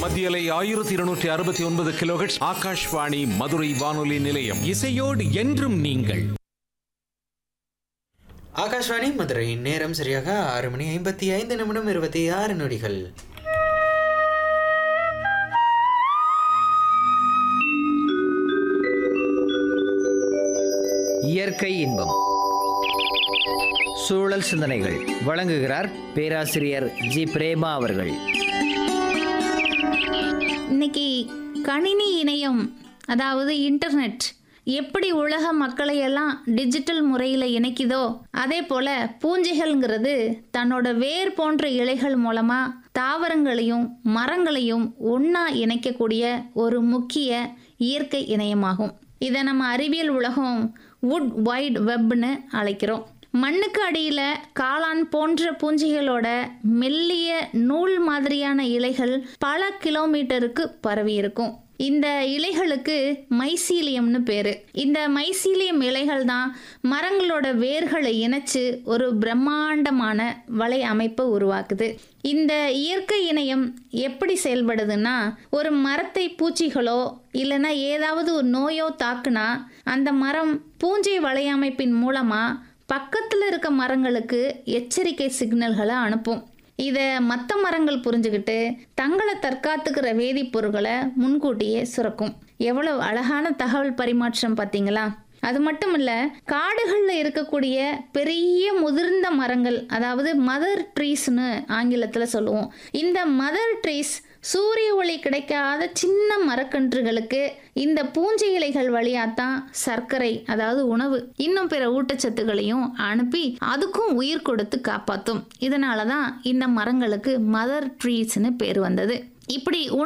மத்தியலை ஆயிரத்தி இருநூற்றி அறுபத்தி ஒன்பது கிலோஹெட்ஸ் ஆகாஷ்வாணி மதுரை வானொலி நிலையம் இசையோடு என்றும் நீங்கள் ஆகாஷ்வாணி மதுரை நேரம் சரியாக ஆறு மணி ஐம்பத்தி ஐந்து நிமிடம் இருபத்தி ஆறு நொடிகள் இயற்கை இன்பம் சூழல் சிந்தனைகள் வழங்குகிறார் பேராசிரியர் ஜி பிரேமா அவர்கள் இன்னைக்கு கணினி இணையம் அதாவது இன்டர்நெட் எப்படி உலக மக்களை எல்லாம் டிஜிட்டல் முறையில் இணைக்குதோ அதே போல் பூஞ்சைகள்ங்கிறது தன்னோட வேர் போன்ற இலைகள் மூலமாக தாவரங்களையும் மரங்களையும் ஒன்றா இணைக்கக்கூடிய ஒரு முக்கிய இயற்கை இணையமாகும் இதை நம்ம அறிவியல் உலகம் வுட் வைட் வெப்னு அழைக்கிறோம் மண்ணுக்கு அடியில் காளான் போன்ற பூஞ்சைகளோட மெல்லிய நூல் மாதிரியான இலைகள் பல கிலோமீட்டருக்கு பரவி இருக்கும் இந்த இலைகளுக்கு மைசீலியம்னு பேரு இந்த மைசீலியம் இலைகள் தான் மரங்களோட வேர்களை இணைச்சு ஒரு பிரம்மாண்டமான வலை அமைப்பை உருவாக்குது இந்த இயற்கை இணையம் எப்படி செயல்படுதுன்னா ஒரு மரத்தை பூச்சிகளோ இல்லைன்னா ஏதாவது ஒரு நோயோ தாக்குனா அந்த மரம் பூஞ்சை வலையமைப்பின் மூலமா பக்கத்தில் இருக்க மரங்களுக்கு எச்சரிக்கை சிக்னல்களை அனுப்பும் இதை மற்ற மரங்கள் புரிஞ்சுக்கிட்டு தங்களை தற்காத்துக்கிற வேதிப்பொருட்களை முன்கூட்டியே சுரக்கும் எவ்வளவு அழகான தகவல் பரிமாற்றம் பார்த்தீங்களா அது மட்டும் இல்ல காடுகளில் இருக்கக்கூடிய பெரிய முதிர்ந்த மரங்கள் அதாவது மதர் ட்ரீஸ்னு ஆங்கிலத்தில் சொல்லுவோம் இந்த மதர் ட்ரீஸ் சூரிய ஒளி கிடைக்காத சின்ன மரக்கன்றுகளுக்கு இந்த பூஞ்சை இலைகள் வழியாத்தான் சர்க்கரை அதாவது உணவு இன்னும் பிற ஊட்டச்சத்துக்களையும் அனுப்பி அதுக்கும் உயிர் கொடுத்து காப்பாற்றும் இதனால தான் இந்த மரங்களுக்கு மதர் ட்ரீஸ்னு பேர் வந்தது இப்படி